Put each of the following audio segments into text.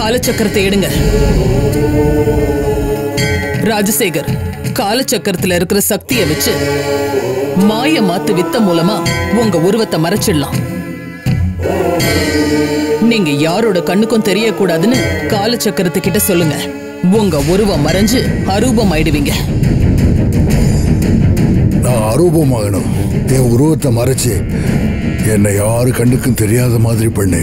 காலச்சக்கரத்தை எடுங்க ராஜசேகர் காலச்சக்கரத்துல இருக்கிற சக்தியை வச்சு மாய மாத்து வித்த மூலமா உங்க உருவத்தை மறைச்சிடலாம் நீங்க யாரோட கண்ணுக்கும் தெரியக்கூடாதுன்னு காலச்சக்கரத்துக்கிட்ட சொல்லுங்க உங்க உருவம் மறைஞ்சு அரூபம் ஆயிடுவீங்க நான் அரூபமாகணும் என் உருவத்தை மறைச்சு என்னை யாரு கண்ணுக்கும் தெரியாத மாதிரி பண்ணு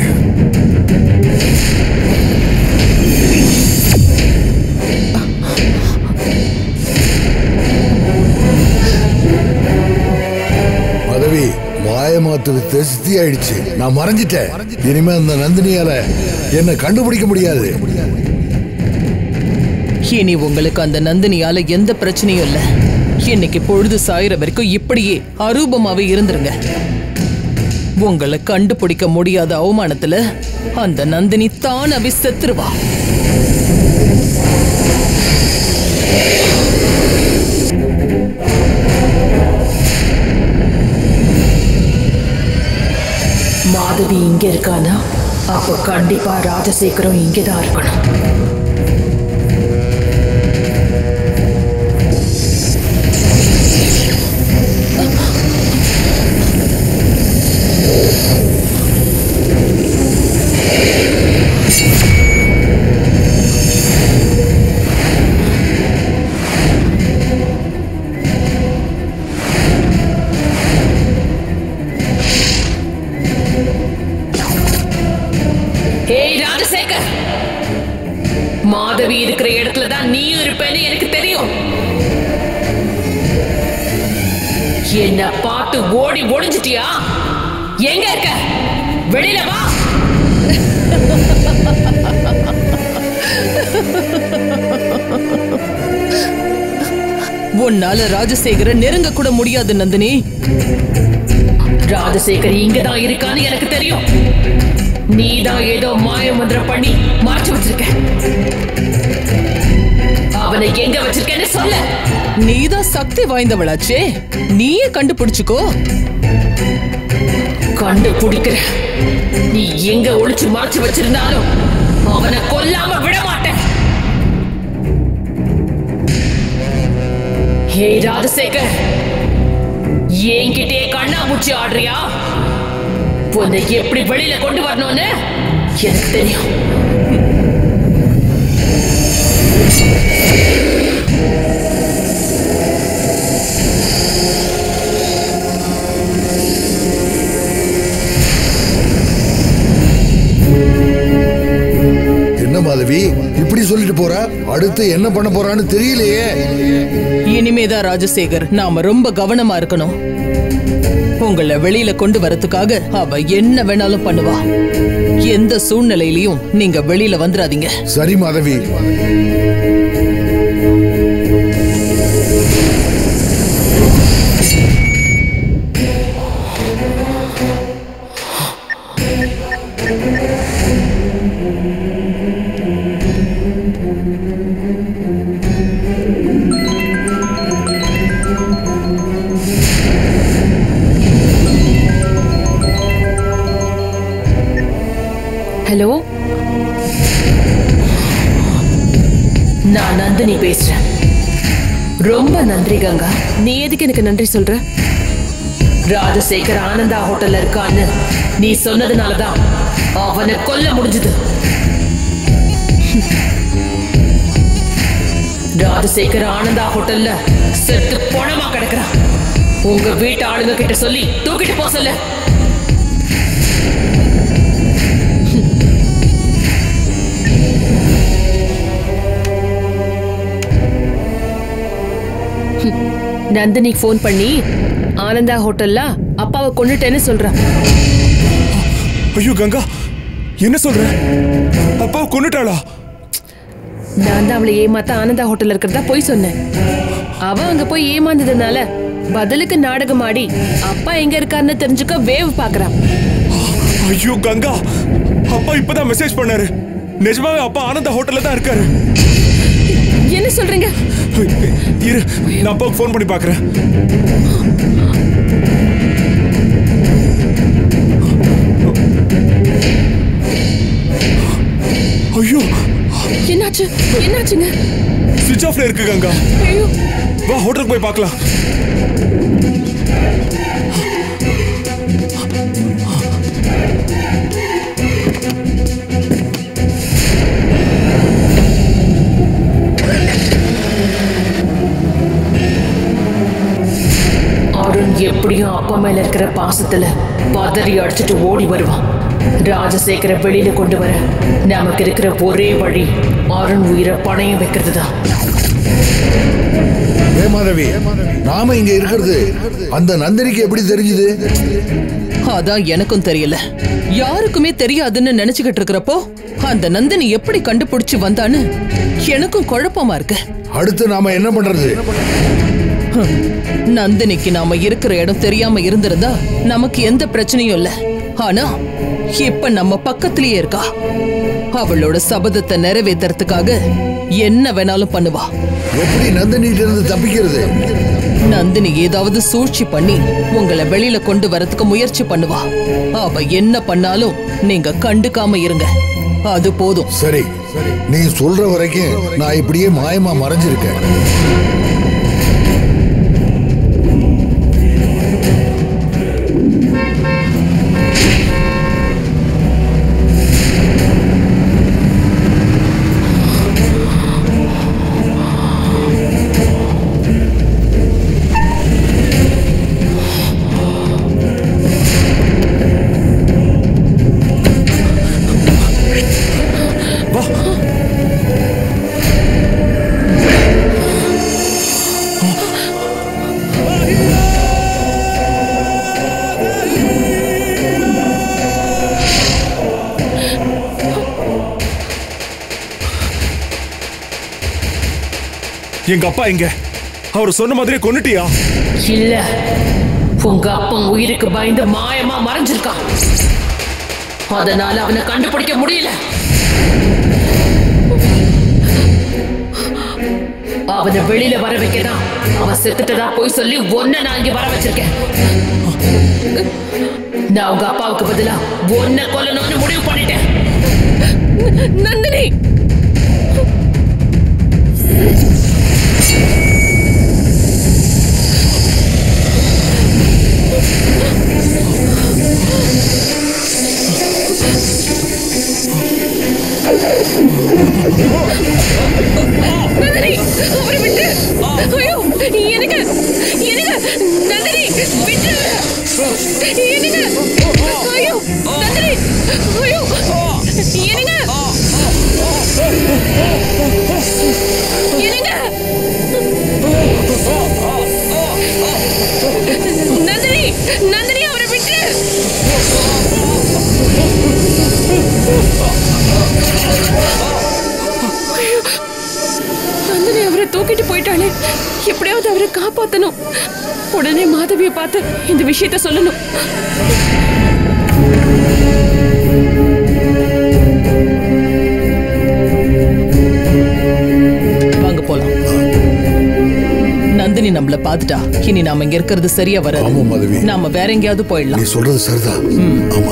பதவி மாயமாத்து வித்த சித்தி ஆயிடுச்சு நான் மறைஞ்சிட்டேன் இனிமே அந்த நந்தினியால என்னை கண்டுபிடிக்க முடியாது இனி உங்களுக்கு அந்த நந்தினியால எந்த பிரச்சனையும் இல்ல இன்னைக்கு பொழுது சாயிற வரைக்கும் இப்படியே அரூபமாவே இருந்துருங்க உங்களை கண்டுபிடிக்க முடியாத அவமானத்துல அந்த நந்தினி தானாவே செத்துருவா மாதவி இங்க இருக்கானா அப்போ கண்டிப்பா ராஜசேகரம் இங்கதான் இருக்கணும் ஏய் ராஜசேகர் மாதவி இருக்கிற இடத்துல தான் நீயும் இருப்பேன்னு எனக்கு தெரியும் என்ன பார்த்து ஓடி ஒளிஞ்சிட்டியா எங்க இருக்க வெளியில வா உன்னால ராஜசேகர நெருங்க கூட முடியாது நந்தினி ராஜசேகர் இங்கதான் இருக்கான்னு எனக்கு தெரியும் நீதான் ஏதோ மாய மந்திரம் பண்ணி மறைச்சு வச்சிருக்க அவனை எங்க வச்சிருக்கேன்னு சொல்ல நீதான் சக்தி வாய்ந்தவளாச்சே நீயே கண்டுபிடிச்சுக்கோ கண்டுபிடிக்கிற நீ எங்க ஒளிச்சு மறைச்சு வச்சிருந்தாலும் அவனை கொல்லாம விட மாட்டேன் ஹே ராஜசேகர் என்கிட்டயே கண்ணாமூச்சி ஆடுறியா உன்னை எப்படி வெளியில கொண்டு வரணும்னு எனக்கு தெரியும் என்ன மாதவி இப்படி சொல்லிட்டு போறா அடுத்து என்ன பண்ண போறான்னு தெரியலையே இனிமேதான் ராஜசேகர் நாம ரொம்ப கவனமா இருக்கணும் உங்களை வெளியில கொண்டு வரதுக்காக அவ என்ன வேணாலும் பண்ணுவா எந்த சூழ்நிலையிலயும் நீங்க வெளியில வந்துடாதீங்க சரி மாதவி ஹலோ நான் நந்தினி பேசுறேன் ரொம்ப நன்றி கங்கா நீ எதுக்கு எனக்கு நன்றி சொல்ற ராஜசேகர் ஆனந்தா ஹோட்டல்ல இருக்கான்னு நீ சொன்னதுனாலதான் அவனை கொல்ல முடிஞ்சது ராஜசேகர் ஆனந்தா ஹோட்டல்ல செத்து பொணமா கிடக்குறான் உங்க வீட்டு ஆளுங்க கிட்ட சொல்லி தூக்கிட்டு போ சொல்லு நந்தினிக்கு ஃபோன் பண்ணி ஆனந்தா ஹோட்டல்ல அப்பாவை கொண்டுட்டேன்னு சொல்றான் ஐயோ கங்கா என்ன சொல்ற அப்பாவை கொண்டுட்டாளா நான் தான் அவளை ஏமாத்த ஆனந்தா ஹோட்டல்ல இருக்கிறதா போய் சொன்னேன் அவ அங்க போய் ஏமாந்ததுனால பதிலுக்கு நாடகம் ஆடி அப்பா எங்க இருக்காருன்னு தெரிஞ்சுக்க வேவ் பாக்குறான் ஐயோ கங்கா அப்பா இப்பதான் மெசேஜ் பண்ணாரு நிஜமாவே அப்பா ஆனந்த ஹோட்டல்ல தான் இருக்காரு என்ன சொல்றீங்க இரு நான் அப்பாவுக்கு ஃபோன் பண்ணி பார்க்கறேன் ஐயோ என்னாச்சு என்னாச்சுங்க சுவிட்ச் ஆஃப்ல இருக்கு கங்கா ஐயோ வா ஹோட்டலுக்கு போய் பார்க்கலாம் அருண் எப்படியும் அப்பா மேல இருக்கிற பாசத்துல பதறி அடிச்சிட்டு ஓடி வருவான் ராஜசேகர வெளியில கொண்டு வர நமக்கு இருக்கிற ஒரே வழி அருண் உயிரை பணையம் வைக்கிறது தான் ஏ மாதவி நாம இங்க இருக்கிறது அந்த நந்தினிக்கு எப்படி தெரிஞ்சது அதான் எனக்கும் தெரியல யாருக்குமே தெரியாதுன்னு நினைச்சுக்கிட்டு இருக்கிறப்போ அந்த நந்தினி எப்படி கண்டுபிடிச்சு வந்தான்னு எனக்கும் குழப்பமா இருக்கு அடுத்து நாம என்ன பண்றது நந்தினிக்கு நாம இருக்கிற இடம் தெரியாம இருந்திருந்தா நமக்கு எந்த பிரச்சனையும் இல்ல ஆனா இப்ப நம்ம பக்கத்திலேயே இருக்கா அவளோட சபதத்தை நிறைவேத்துறதுக்காக என்ன வேணாலும் பண்ணுவா எப்படி நந்தினிட்ட இருந்து தப்பிக்கிறது நந்தினி ஏதாவது சூழ்ச்சி பண்ணி உங்களை வெளியில கொண்டு வரதுக்கு முயற்சி பண்ணுவா அவ என்ன பண்ணாலும் நீங்க கண்டுக்காம இருங்க அது போதும் சரி நீ சொல்ற வரைக்கும் நான் இப்படியே மாயமா மறைஞ்சிருக்கேன் எங்க அப்பா எங்க அவர் சொன்ன மாதிரியே கொன்னுட்டியா இல்ல உங்க அப்பன் உயிருக்கு பயந்து மாயமா மறைஞ்சிருக்கான் அதனால அவனை கண்டுபிடிக்க முடியல அவனை வெளியில வர வைக்கதான் அவன் செத்துட்டதா போய் சொல்லி ஒன்ன நான் இங்க வர வச்சிருக்கேன் நான் உங்க அப்பாவுக்கு பதிலா ஒன்ன கொல்லணும்னு முடிவு பண்ணிட்டேன் நந்தினி நந்தினி அவரை விட்டு ஐயோ எனக்கு எனக்கு நந்தினி விட்டு எனக்கு ஐயோ நந்தினி ஐயோ எனக்கு எனக்கு நந்தினி நந்தினி அவரை விட்டு ஐயோ, நந்தினி அவரை தூக்கிட்டு போயிட்டாளே எப்படியாவது அவரை காப்பாத்தணும் உடனே மாதவியை பார்த்து இந்த விஷயத்த சொல்லணும் வாங்க போலாம் நந்தினி நம்மள பாத்துட்டா இனி நாம இங்க இருக்கிறது சரியா ஆமா, வராது மாதவி. நாம வேற எங்கேயாவது நீ போயிடலாம் சொல்றது சரிதான் ஆமா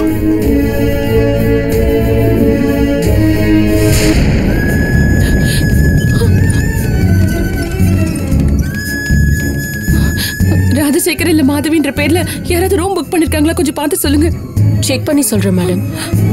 ராஜசேகர் இல்ல மாதவின்ற பேர்ல யாராவது ரூம் புக் பண்ணிருக்காங்களா கொஞ்சம் பார்த்து சொல்லுங்க செக் பண்ணி சொல்றேன் மேடம்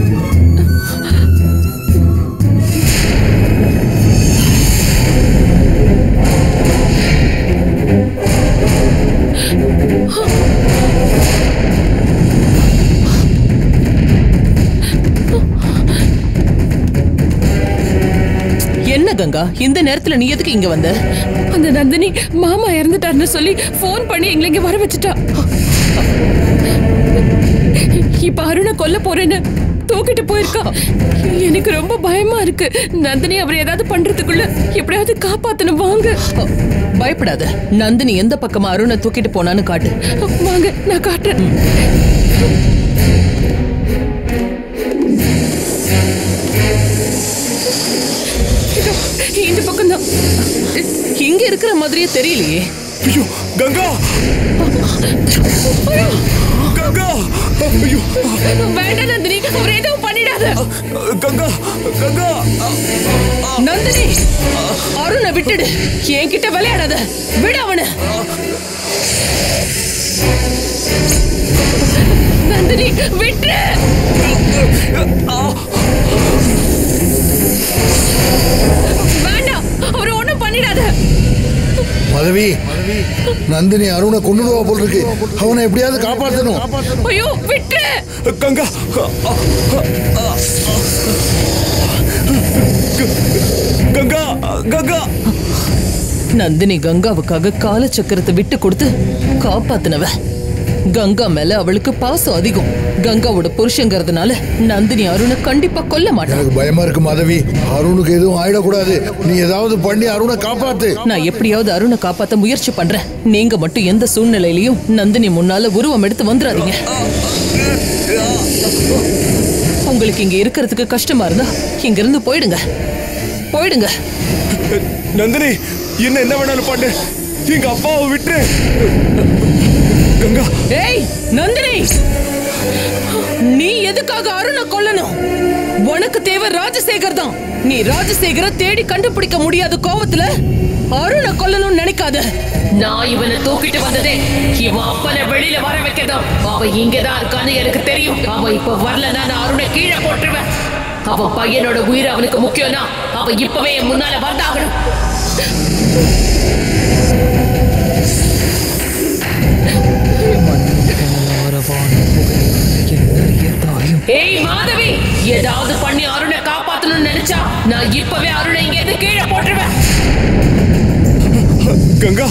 என்ன கங்கா இந்த நேரத்துல நீ எதுக்கு இங்க வந்த அந்த நந்தினி மாமா இறந்துட்டாருன்னு சொல்லி ஃபோன் பண்ணி எங்களை இங்க வர வச்சுட்டா இப்ப அருணை கொல்ல போறேன்னு தூக்கிட்டு போயிருக்கா எனக்கு ரொம்ப பயமா இருக்கு நந்தினி அவர் ஏதாவது பண்றதுக்குள்ள எப்படியாவது காப்பாத்தணும் வாங்க பயப்படாத நந்தினி எந்த பக்கமா அருணை தூக்கிட்டு போனான்னு காட்டு வாங்க நான் காட்டுறேன் இதோ, இந்த பக்கம் தான் இங்க இருக்கிற மாதிரியே தெரியலையே ஐயோ கங்கா கங்கா ஐயோ வேண்டாம் நந்தினி அவர் எதுவும் பண்ணிடாத விடாத கங்கா கங்கா நந்தினி அருணை விட்டுடு என்கிட்ட விளையாடாத விடு அவனை நந்தினி விட்டு வேண்டாம் அவர் ஒண்ணும் பண்ணிடாத பதவி நந்தினி அருணை கொண்டுடுவா போல் இருக்கு அவனை எப்படியாவது காப்பாத்தணும் ஐயோ விட்டு கங்கா கங்கா கங்கா நந்தினி கங்காவுக்காக காலச்சக்கரத்தை விட்டு கொடுத்து காப்பாத்தினவ கங்கா மேல அவளுக்கு பாசம் அதிகம் கங்காவோட புருஷங்கிறதுனால நந்தினி அருணை கண்டிப்பா கொல்ல மாட்டான் எனக்கு பயமா இருக்கு மாதவி அருணுக்கு எதுவும் ஆயிடக்கூடாது நீ ஏதாவது பண்ணி அருணை காப்பாத்து நான் எப்படியாவது அருணை காப்பாத்த முயற்சி பண்றேன் நீங்க மட்டும் எந்த சூழ்நிலையிலயும் நந்தினி முன்னால உருவம் எடுத்து வந்துடாதீங்க உங்களுக்கு இங்க இருக்கிறதுக்கு கஷ்டமா இருந்தா இங்க இருந்து போயிடுங்க போயிடுங்க நந்தினி என்ன என்ன வேணாலும் பண்ணு எங்க அப்பாவை விட்டு கங்கா ஏய் நந்தினி நீ எதுக்காக அருணை கொல்லணும் உனக்கு தேவை ராஜசேகர் தான் நீ ராஜசேகரை தேடி கண்டுபிடிக்க முடியாத கோவத்துல அருணை கொல்லணும்னு நினைக்காத நான் இவனை தூக்கிட்டு வந்ததே இவன் அப்பனை வெளியில வர வைக்கதான் அவன் இங்கதான் இருக்கான்னு எனக்கு தெரியும் அவன் இப்ப வரலன்னா நான் அருணை கீழே போட்டுருவேன் அவன் பையனோட உயிர் அவனுக்கு முக்கியம்னா அவன் இப்பவே என் முன்னால வந்தாகணும் ஏய் மாதவி ஏதாவது பண்ணி அருணை காப்பாத்தணும்னு நினைச்சா நான் இப்பவே அருணை இங்க இருந்து கீழே போட்டுருவேன் கங்கா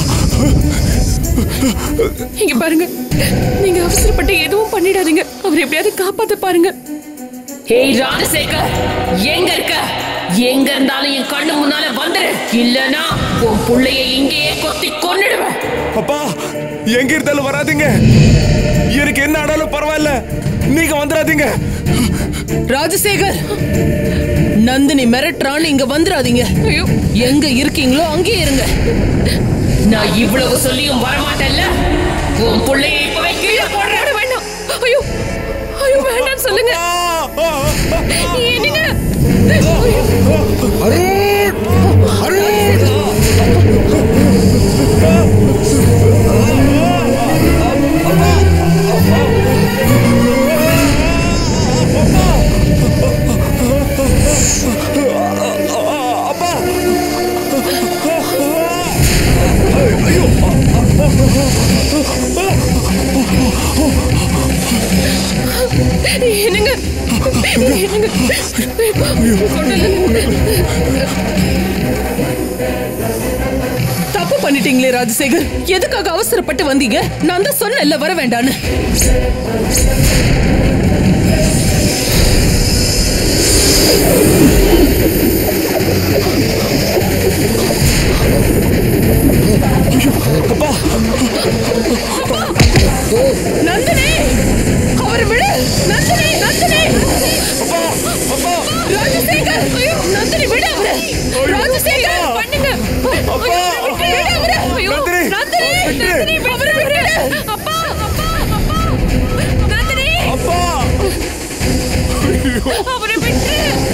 இங்க பாருங்க நீங்க அவசரப்பட்டு எதுவும் பண்ணிடாதீங்க அவர் எப்படியாவது காப்பாத்த பாருங்க ஏய் ராஜசேகர் எங்க இருக்க எங்க இருந்தாலும் என் கண்ணு முன்னால வந்துரு இல்லனா உன் புள்ளைய இங்கேயே கொத்தி கொன்னுடுவேன் அப்பா எங்க இருந்தாலும் வராதீங்க எனக்கு என்ன ஆனாலும் பரவாயில்ல நீங்க வந்துடாதீங்க ராஜசேகர் நந்தினி மிரட்டுறான்னு இங்க வந்துடாதீங்க ஐயோ எங்க இருக்கீங்களோ அங்கேயே இருங்க நான் இவ்வளவு சொல்லியும் வரமாட்டேன்ல உன் புள்ளைய இப்பவே கீழே போடுறேன் வேண்டாம் ஐயோ ஐயோ வேண்டாம்னு சொல்லுங்க என்னங்க அருண் அருண் என்னங்க என்னங்க தப்பு பண்ணிட்டீங்களே ராஜசேகர் எதுக்காக அவசரப்பட்டு வந்தீங்க நான் தான் சொன்னேன்ல வர வேண்டான்னு நந்தினி அவர் விடு நந்தினி நந்தினி ராஜசேகர் ஐயோ நந்தினி விடு அவரை ராஜசேகர் பண்ணுங்க ஐயோ, விடு அவரை. ஐயோ, நந்தினி, நந்தினி விட்டு. நந்தினி அவரை விடு அப்பா அப்பா அப்பா நந்தினி அப்பா அவரை விட்டு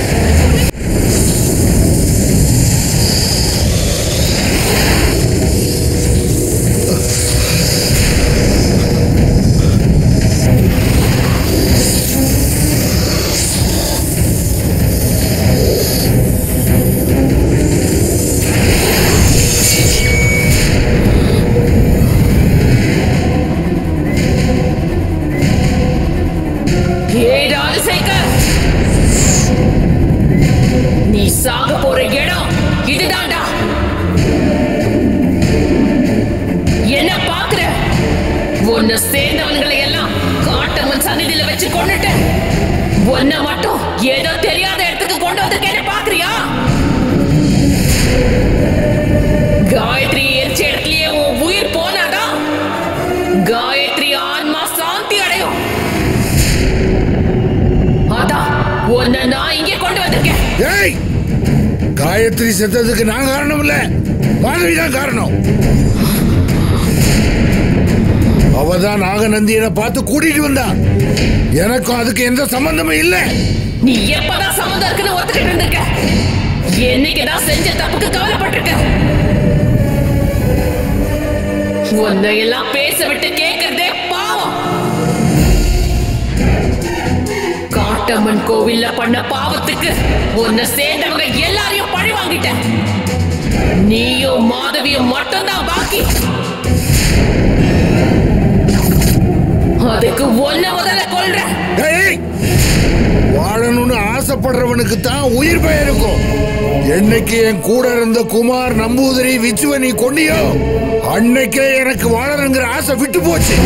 ஏய் ராஜசேகர் நீ சாக போற இடம் இதுதான்டா என்ன பாக்குற உன்னை சேர்ந்தவன்களை எல்லாம் காட்டவன் சந்நிதியில வச்சு கொண்டுட்டேன் உன்னை மட்டும் ஏதோ தெரியாத இடத்துக்கு கொண்டு வந்திருக்கேன்னு பாக்குறியா காயத்ரி எரிச்ச இடத்துலயே உன் உயிர் போனாதான் காயத்ரி ஆன்மா சாந்தி அடையும் அதான் உன்னை நான் இங்கே கொண்டு வந்திருக்கேன் ஏய் காயத்ரி செத்ததுக்கு நான் காரணம் இல்ல மாதவி தான் காரணம் அவ தான் நாகநந்தியனை பார்த்து கூட்டிட்டு வந்தா எனக்கும் அதுக்கு எந்த சம்பந்தமும் இல்லை நீ எப்பதான் சம்மந்தம் இருக்குன்னு ஒத்துக்கிட்டு இருந்திருக்க என்னைக்குதான் செஞ்ச தப்புக்கு கவலைப்பட்டிருக்க உன்னை எல்லாம் பேச விட்டு கேட்கறதே பாவம் காட்டம்மன் கோவில்ல பண்ண பாவத்துக்கு உன்னை சேர்ந்தவங்க எல்லாரையும் பழி வாங்கிட்ட நீயும் மாதவியும் மட்டும்தான் பாக்கி அதுக்கு ஒன்ன முதல்ல கொல்ற ஏய்! வாழணும்னு ஆசைப்படுறவனுக்கு தான் உயிர் பயம் இருக்கும் என்னைக்கு என் கூட இருந்த குமார் நம்பூதிரி விச்சுவ நீ கொண்டியோ அன்னைக்கே எனக்கு வாழணுங்கிற ஆசை விட்டு போச்சு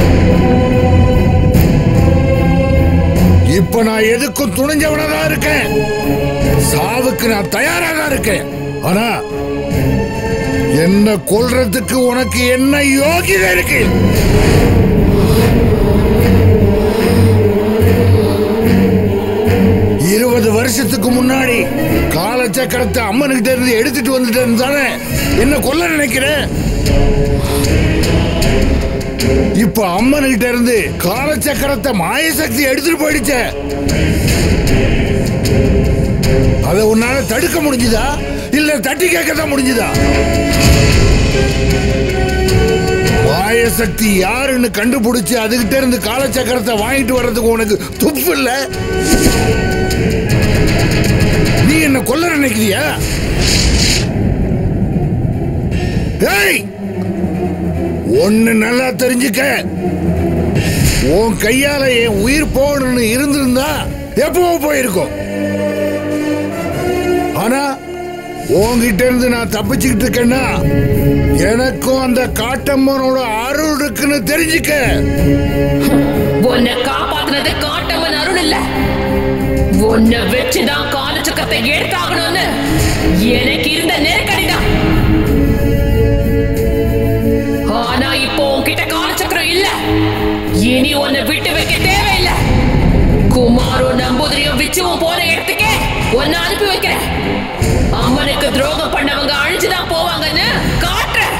இப்ப நான் எதுக்கும் துணிஞ்சவனா தான் இருக்கேன் சாவுக்கு நான் தயாரா தான் இருக்கேன் ஆனா என்ன கொல்றதுக்கு உனக்கு என்ன யோகிதை இருக்கு இருபது வருஷத்துக்கு முன்னாடி காலச்சக்கரத்தை அம்மனுக்கிட்ட இருந்து எடுத்துட்டு வந்துட்டேன்னு தானே என்ன கொல்ல நினைக்கிறேன் இப்ப அம்மனுக்கிட்ட இருந்து காலச்சக்கரத்தை மாயசக்தி எடுத்துட்டு போயிடுச்ச அதை உன்னால தடுக்க முடிஞ்சுதா இல்ல தட்டி கேட்க தான் முடிஞ்சுதா மாயசக்தி யாருன்னு கண்டுபிடிச்சு அதுகிட்ட இருந்து காலச்சக்கரத்தை வாங்கிட்டு வர்றதுக்கு உனக்கு துப்பு இல்லை நீ என்ன கொல்ல நினைக்கிறியா ஏய் ஒண்ணு நல்லா தெரிஞ்சுக்க உன் கையால என் உயிர் போகணும்னு இருந்திருந்தா எப்பவோ போயிருக்கும் ஆனா உன்கிட்ட இருந்து நான் தப்பிச்சுக்கிட்டு இருக்கேன்னா எனக்கும் அந்த காட்டம்மனோட அருள் இருக்குன்னு தெரிஞ்சுக்க உன்னை காப்பாத்துனது காட்டவன் அருள் இல்ல உன்னை வச்சுதான் காலச்சக்கரத்தை எடுத்தாகணும்னு எனக்கு இருந்த நெருக்கடிதான் ஆனா இப்போ உன்கிட்ட காலச்சக்கரம் இல்ல இனி உன்னை விட்டு வைக்க தேவையில்லை குமாரும் நம்பூதிரியும் விச்சுவும் போன இடத்துக்கே உன்னை அனுப்பி வைக்கிறேன் அம்மனுக்கு துரோகம் பண்ணவங்க அழிஞ்சுதான் போவாங்கன்னு காட்டுறேன்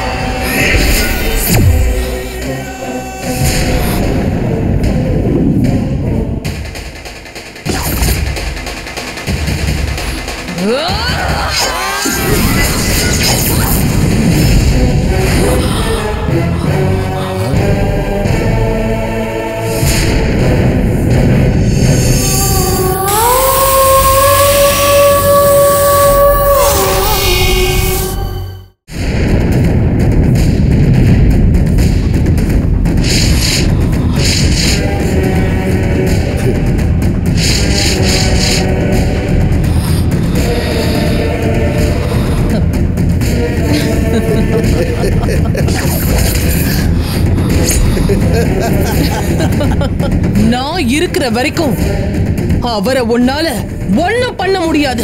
நான் இருக்கிற வரைக்கும் அவரை உன்னால ஒண்ணும் பண்ண முடியாது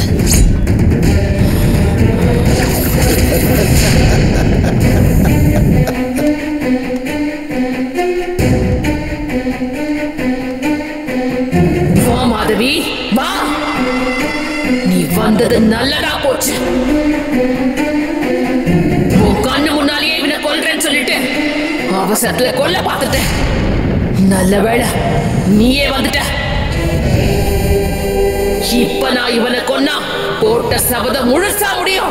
வா மாதவி வா நீ வந்தது நல்லதா போச்சு உன் கண்ணு முன்னாலேயே இவனை கொல்றேன்னு சொல்லிட்டு அவசரத்துல கொல்ல பார்த்துட்டேன் நல்ல வேளை நீயே வந்துட்ட இப்ப நான் இவனை கொன்னா போட்ட சபதம் முழுசா முடியும்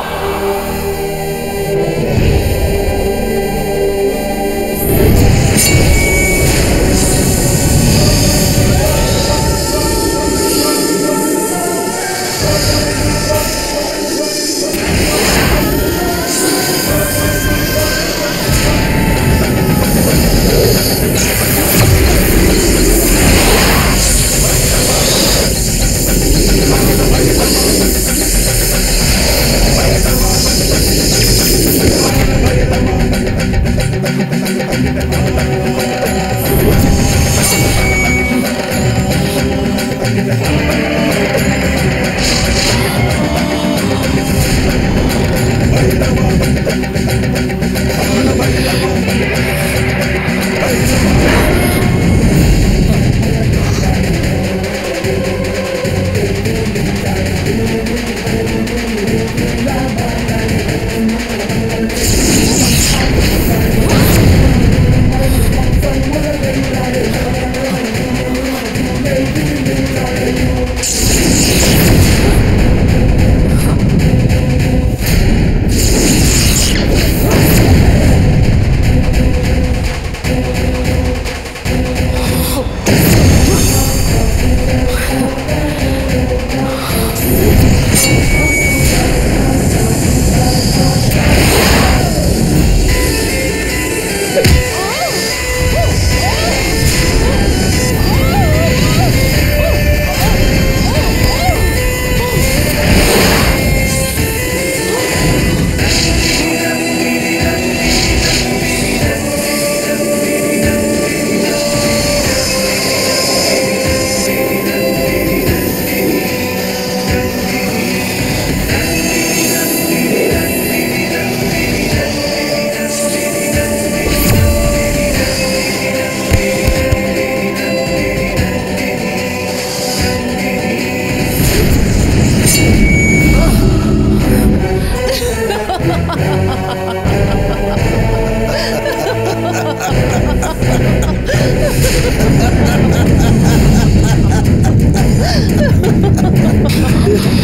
ஏய்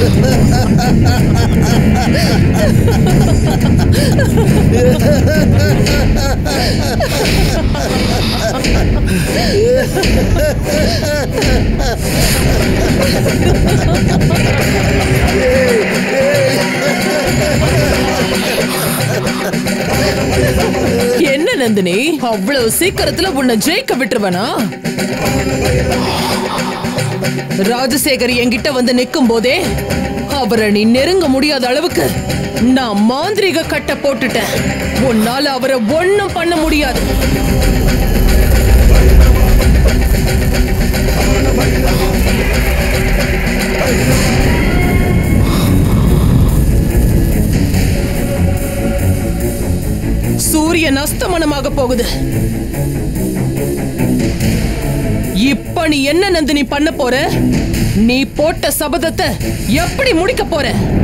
என்ன நந்தினி அவ்வளவு சீக்கிரத்துல உன்னை ஜெயிக்க விட்டுருவனா ராஜசேகர் என்கிட்ட வந்து நிக்கும் போதே அவரை நீ நெருங்க முடியாத அளவுக்கு நான் மாந்திரிக கட்ட போட்டுட்டேன் உன்னால அவரை ஒண்ணும் பண்ண முடியாது சூரியன் அஸ்தமனமாக போகுது இப்ப நீ என்ன நந்தினி பண்ண போற நீ போட்ட சபதத்தை எப்படி முடிக்க போற